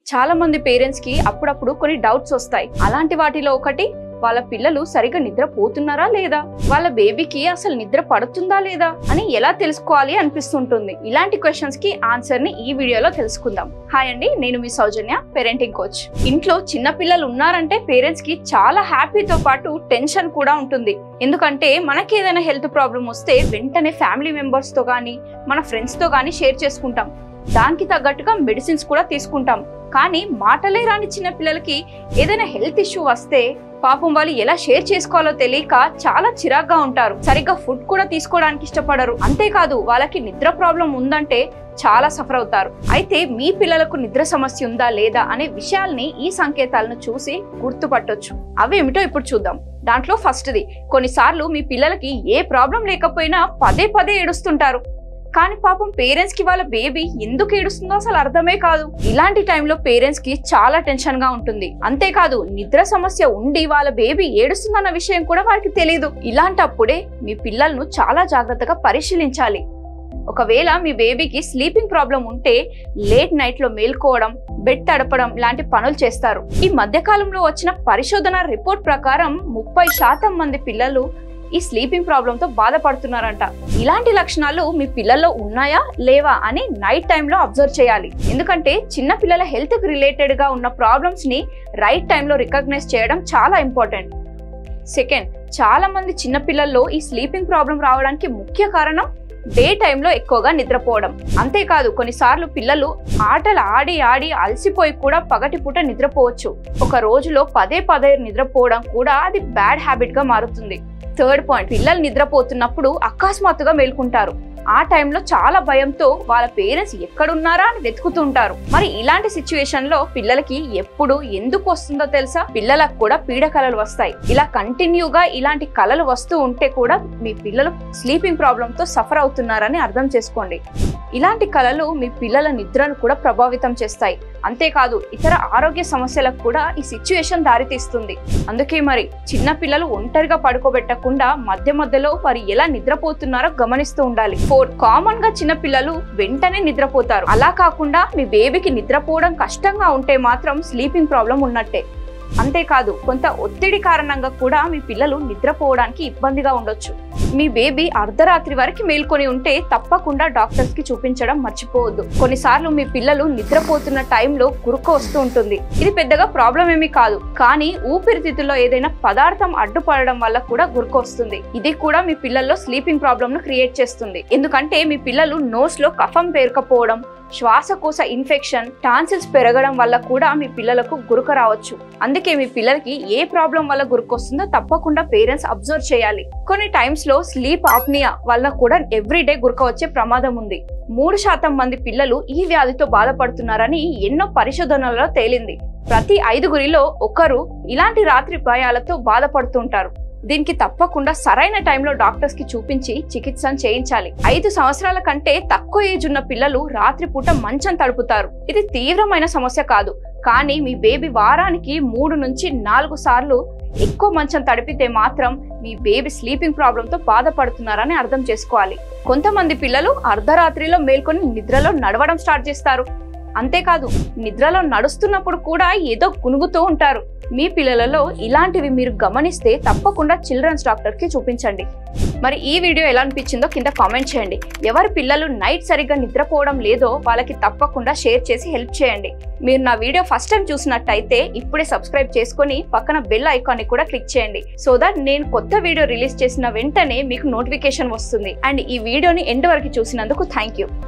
చాలా మంది పేరెంట్స్ కి అప్పుడప్పుడు కొన్ని డౌట్స్ వస్తాయి అలాంటి వాటిలో ఒకటి వాళ్ళ పిల్లలు సరిగా నిద్రపోతున్నారా లేదా వాళ్ళ బేబీకి అసలు నిద్ర పడుతుందా లేదా అని ఎలా తెలుసుకోవాలి అనిపిస్తుంటుంది ఇలాంటి క్వశ్చన్స్ కి ఆన్సర్ ని ఈ వీడియోలో తెలుసుకుందాం హాయ్ అండి నేను మీ సౌజన్య పేరెంటింగ్ కోచ్ ఇంట్లో చిన్న పిల్లలు ఉన్నారంటే పేరెంట్స్ కి చాలా హ్యాపీతో పాటు టెన్షన్ కూడా ఉంటుంది ఎందుకంటే మనకి ఏదైనా హెల్త్ ప్రాబ్లం వస్తే వెంటనే ఫ్యామిలీ మెంబర్స్ తో గానీ మన ఫ్రెండ్స్ తో గానీ షేర్ చేసుకుంటాం దానికి తగ్గట్టుగా మెడిసిన్స్ కూడా తీసుకుంటాం కానీ మాటలే రాని చిన్న పిల్లలకి ఏదైనా హెల్త్ ఇష్యూ వస్తే పాపం వాళ్ళు ఎలా షేర్ చేసుకోవాలో తెలియక చాలా చిరాగ్గా ఉంటారు సరిగ్గా ఫుడ్ కూడా తీసుకోవడానికి ఇష్టపడరు అంతేకాదు వాళ్ళకి నిద్ర ప్రాబ్లం ఉందంటే చాలా సఫర్ అవుతారు అయితే మీ పిల్లలకు నిద్ర సమస్య ఉందా లేదా అనే విషయాల్ని ఈ సంకేతాలను చూసి గుర్తుపట్టొచ్చు అవేమిటో ఇప్పుడు చూద్దాం దాంట్లో ఫస్ట్ది కొన్నిసార్లు మీ పిల్లలకి ఏ ప్రాబ్లం లేకపోయినా పదే పదే ఏడుస్తుంటారు కానీ పాపం పేరెంట్స్ కి వాళ్ళ బేబీ ఎందుకు ఏడుస్తుందో అసలు అర్థమే కాదు ఇలాంటి టైంలో పేరెంట్స్ కి చాలా టెన్షన్ గా ఉంటుంది అంతేకాదు నిద్ర సమస్య ఉండి వాళ్ళ బేబీ ఏడుస్తుందన్న విషయం కూడా వారికి తెలియదు ఇలాంటప్పుడే మీ పిల్లలను చాలా జాగ్రత్తగా పరిశీలించాలి ఒకవేళ మీ బేబీకి స్లీపింగ్ ప్రాబ్లం ఉంటే లేట్ నైట్ లో మేల్కోవడం బెడ్ తడపడం లాంటి పనులు చేస్తారు ఈ మధ్యకాలంలో వచ్చిన పరిశోధన రిపోర్ట్ ప్రకారం ముప్పై శాతం మంది పిల్లలు ఈ స్లీపింగ్ ప్రాబ్లమ్ తో బాధపడుతున్నారంట ఇలాంటి లక్షణాలు మీ పిల్లల్లో ఉన్నాయా లేవా అని నైట్ టైంలో అబ్జర్వ్ చేయాలి ఎందుకంటే చిన్న పిల్లల హెల్త్ కి రిలేటెడ్ గా ఉన్న ప్రాబ్లమ్స్ ని రైట్ టైంలో రికగ్నైజ్ చేయడం చాలా ఇంపార్టెంట్ సెకండ్ చాలా మంది చిన్న పిల్లల్లో ఈ స్లీపింగ్ ప్రాబ్లం రావడానికి ముఖ్య కారణం డే టైంలో ఎక్కువగా నిద్రపోవడం అంతేకాదు కొన్నిసార్లు పిల్లలు ఆటలు ఆడి ఆడి అలసిపోయి కూడా పగటిపూట నిద్రపోవచ్చు ఒక రోజులో పదే పదే నిద్రపోవడం కూడా అది బ్యాడ్ హ్యాబిట్ గా మారుతుంది థర్డ్ పాయింట్ పిల్లలు నిద్రపోతున్నప్పుడు అకస్మాత్తుగా మేల్కుంటారు ఆ టైంలో చాలా భయంతో వాళ్ళ పేరెంట్స్ ఎక్కడున్నారా అని వెతుకుతుంటారు మరి ఇలాంటి సిచ్యువేషన్ లో పిల్లలకి ఎప్పుడు ఎందుకు వస్తుందో తెలుసా పిల్లలకు కూడా పీడ కలలు వస్తాయి ఇలా కంటిన్యూగా ఇలాంటి కలలు వస్తూ ఉంటే కూడా మీ పిల్లలు స్లీపింగ్ ప్రాబ్లమ్ తో సఫర్ అవుతున్నారని అర్థం చేసుకోండి ఇలాంటి కళలు మీ పిల్లల నిద్రను కూడా ప్రభావితం చేస్తాయి అంతేకాదు ఇతర ఆరోగ్య సమస్యలకు కూడా ఈ సిచ్యువేషన్ దారితీస్తుంది అందుకే మరి చిన్న పిల్లలు ఒంటరిగా పడుకోబెట్టకుండా మధ్య మధ్యలో వారు ఎలా నిద్రపోతున్నారో గమనిస్తూ ఉండాలి ఫోర్ కామన్ గా చిన్న పిల్లలు వెంటనే నిద్రపోతారు అలా కాకుండా మీ బేబీకి నిద్రపోవడం కష్టంగా ఉంటే మాత్రం స్లీపింగ్ ప్రాబ్లం ఉన్నట్టే అంతేకాదు కొంత ఒత్తిడి కారణంగా కూడా మీ పిల్లలు నిద్రపోవడానికి ఇబ్బందిగా ఉండొచ్చు మీ బేబీ అర్ధరాత్రి వరకు మేల్కొని ఉంటే తప్పకుండా డాక్టర్స్ కి చూపించడం మర్చిపోవద్దు కొన్నిసార్లు మీ పిల్లలు నిద్రపోతున్న టైంలో గురుక వస్తూ ఉంటుంది ఇది పెద్దగా ప్రాబ్లం ఏమీ కాదు కానీ ఊపిరితిత్తుల్లో ఏదైనా పదార్థం అడ్డుపడడం వల్ల కూడా గురుక వస్తుంది ఇది కూడా మీ పిల్లల్లో స్లీపింగ్ ప్రాబ్లమ్ ను క్రియేట్ చేస్తుంది ఎందుకంటే మీ పిల్లలు నోస్ లో కఫం పేరుకపోవడం శ్వాసకోశ ఇన్ఫెక్షన్ టాన్సిల్స్ పెరగడం వల్ల కూడా మీ పిల్లలకు గురుక రావచ్చు అందుకే మీ పిల్లలకి ఏ ప్రాబ్లం వల్ల గురుకొస్తుందో తప్పకుండా పేరెంట్స్ అబ్జర్వ్ చేయాలి కొన్ని టైమ్స్ లో స్లీప్ ఆప్నియా వల్ల కూడా ఎవ్రీడే గురక వచ్చే ప్రమాదం ఉంది మూడు శాతం మంది పిల్లలు ఈ వ్యాధితో బాధపడుతున్నారని ఎన్నో పరిశోధనలలో తేలింది ప్రతి ఐదుగురిలో ఒకరు ఇలాంటి రాత్రి భయాలతో బాధపడుతుంటారు దీనికి తప్పకుండా సరైన టైంలో డాక్టర్స్ కి చూపించి చికిత్సను చేయించాలి ఐదు సంవత్సరాల కంటే తక్కువ ఏజ్ ఉన్న పిల్లలు రాత్రిపూట మంచం తడుపుతారు ఇది తీవ్రమైన సమస్య కాదు కానీ మీ బేబీ వారానికి మూడు నుంచి నాలుగు సార్లు ఎక్కువ మంచం తడిపితే మాత్రం మీ బేబీ స్లీపింగ్ ప్రాబ్లంతో బాధపడుతున్నారని అర్థం చేసుకోవాలి కొంతమంది పిల్లలు అర్ధరాత్రిలో మేల్కొని నిద్రలో నడవడం స్టార్ట్ చేస్తారు అంతేకాదు నిద్రలో నడుస్తున్నప్పుడు కూడా ఏదో గునుగుతూ ఉంటారు మీ పిల్లలలో ఇలాంటివి మీరు గమనిస్తే తప్పకుండా చిల్డ్రన్స్ డాక్టర్ కి చూపించండి మరి ఈ వీడియో ఎలా అనిపించిందో కింద కామెంట్ చేయండి ఎవరి పిల్లలు నైట్ సరిగ్గా నిద్రపోవడం లేదో వాళ్ళకి తప్పకుండా షేర్ చేసి హెల్ప్ చేయండి మీరు నా వీడియో ఫస్ట్ టైం చూసినట్టయితే ఇప్పుడే సబ్స్క్రైబ్ చేసుకొని పక్కన బెల్ ఐకాన్ని కూడా క్లిక్ చేయండి సో దట్ నేను కొత్త వీడియో రిలీజ్ చేసిన వెంటనే మీకు నోటిఫికేషన్ వస్తుంది అండ్ ఈ వీడియోని ఎండ్ వరకు చూసినందుకు థ్యాంక్ యూ